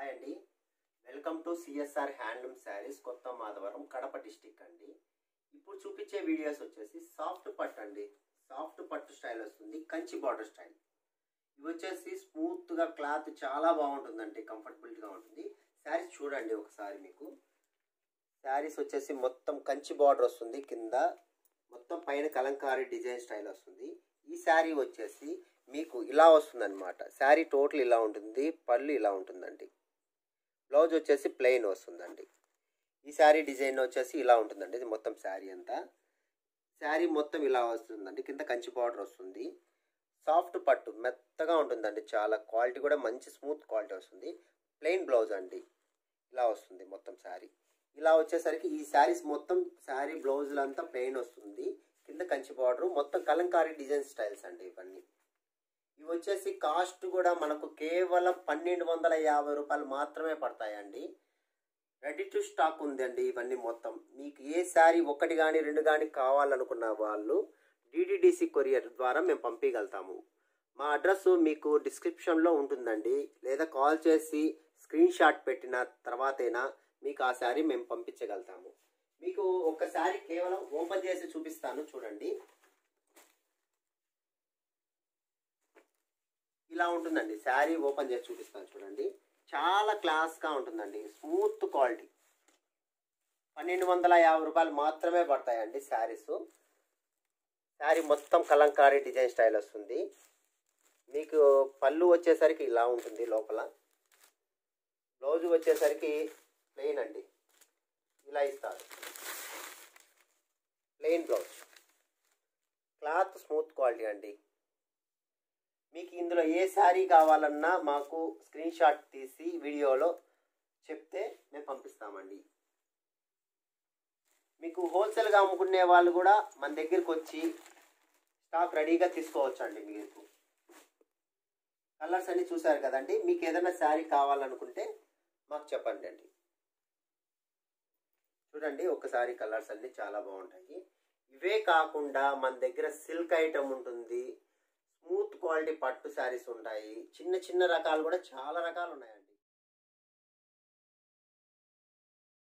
hi అండి welcome to CSR handloom sarees Kotha Madhavaram Kadapa district అండి ఇప్పుడు చూపించే వీడియోస్ వచ్చేసి సాఫ్ట్ పట్టు అండి సాఫ్ట్ పట్టు స్టైల్ వస్తుంది కంచి బార్డర్ స్టైల్ ఇవి వచ్చేసి స్మూత్గా క్లాత్ చాలా బాగుంటుందండి కంఫర్టబుల్గా ఉంటుంది శారీస్ చూడండి ఒకసారి మీకు శారీస్ వచ్చేసి మొత్తం కంచి బార్డర్ వస్తుంది కింద మొత్తం పైన కలంకారీ డిజైన్ స్టైల్ వస్తుంది ఈ శారీ వచ్చేసి మీకు ఇలా వస్తుంది అనమాట శారీ టోటల్ ఇలా ఉంటుంది పళ్ళు ఇలా ఉంటుందండి బ్లౌజ్ వచ్చేసి ప్లెయిన్ వస్తుందండి ఈ శారీ డిజైన్ వచ్చేసి ఇలా ఉంటుందండి ఇది మొత్తం శారీ అంతా శారీ మొత్తం ఇలా వస్తుందండి కింద కంచి బార్డర్ వస్తుంది సాఫ్ట్ పట్టు మెత్తగా ఉంటుందండి చాలా క్వాలిటీ కూడా మంచి స్మూత్ క్వాలిటీ వస్తుంది ప్లెయిన్ బ్లౌజ్ అండి ఇలా వస్తుంది మొత్తం శారీ ఇలా వచ్చేసరికి ఈ శారీస్ మొత్తం శారీ బ్లౌజులంతా ప్లెయిన్ వస్తుంది కింద కంచి బార్డర్ మొత్తం కలంకారీ డిజైన్ స్టైల్స్ అండి ఇవన్నీ ఇవి వచ్చేసి కాస్ట్ కూడా మనకు కేవలం పన్నెండు వందల యాభై రూపాయలు మాత్రమే పడతాయండి రెడీ టు స్టాక్ ఉందండి ఇవన్నీ మొత్తం మీకు ఏ శారీ ఒకటి కానీ రెండు కానీ కావాలనుకున్న వాళ్ళు డిడిడిసి కొరియర్ ద్వారా మేము పంపించగలుగుతాము మా అడ్రస్ మీకు డిస్క్రిప్షన్లో ఉంటుందండి లేదా కాల్ చేసి స్క్రీన్ షాట్ పెట్టిన తర్వాతైనా మీకు ఆ శారీ మేము పంపించగలుగుతాము మీకు ఒక శారీ కేవలం ఓపెన్ చేసి చూపిస్తాను చూడండి ఇలా ఉంటుందండి శారీ ఓపెన్ చేసి చూపిస్తాను చూడండి చాలా క్లాస్గా ఉంటుందండి స్మూత్ క్వాలిటీ పన్నెండు వందల యాభై రూపాయలు మాత్రమే పడతాయండి శారీస్ శారీ మొత్తం కలంకారీ డిజైన్ స్టైల్ వస్తుంది మీకు పళ్ళు వచ్చేసరికి ఇలా ఉంటుంది లోపల బ్లౌజ్ వచ్చేసరికి ప్లెయిన్ అండి ఇలా ఇస్తారు plain blouse cloth smooth quality అండి మీకు ఇందులో ఏ శారీ కావాలన్నా మాకు స్క్రీన్ షాట్ తీసి వీడియోలో చెప్తే మేము పంపిస్తామండి మీకు హోల్సేల్గా అమ్ముకునే వాళ్ళు కూడా మన దగ్గరికి వచ్చి స్టాక్ రెడీగా తీసుకోవచ్చండి మీకు కలర్స్ అన్ని చూసారు కదండి మీకు ఏదైనా శారీ కావాలనుకుంటే మాకు చెప్పండి అండి చూడండి ఒకసారి కలర్స్ అన్ని చాలా బాగుంటాయి ఇవే కాకుండా మన దగ్గర సిల్క్ ఐటమ్ ఉంటుంది స్మూత్ క్వాలిటీ పట్టు శారీస్ ఉంటాయి చిన్న చిన్న రకాలు కూడా చాలా రకాలు ఉన్నాయండి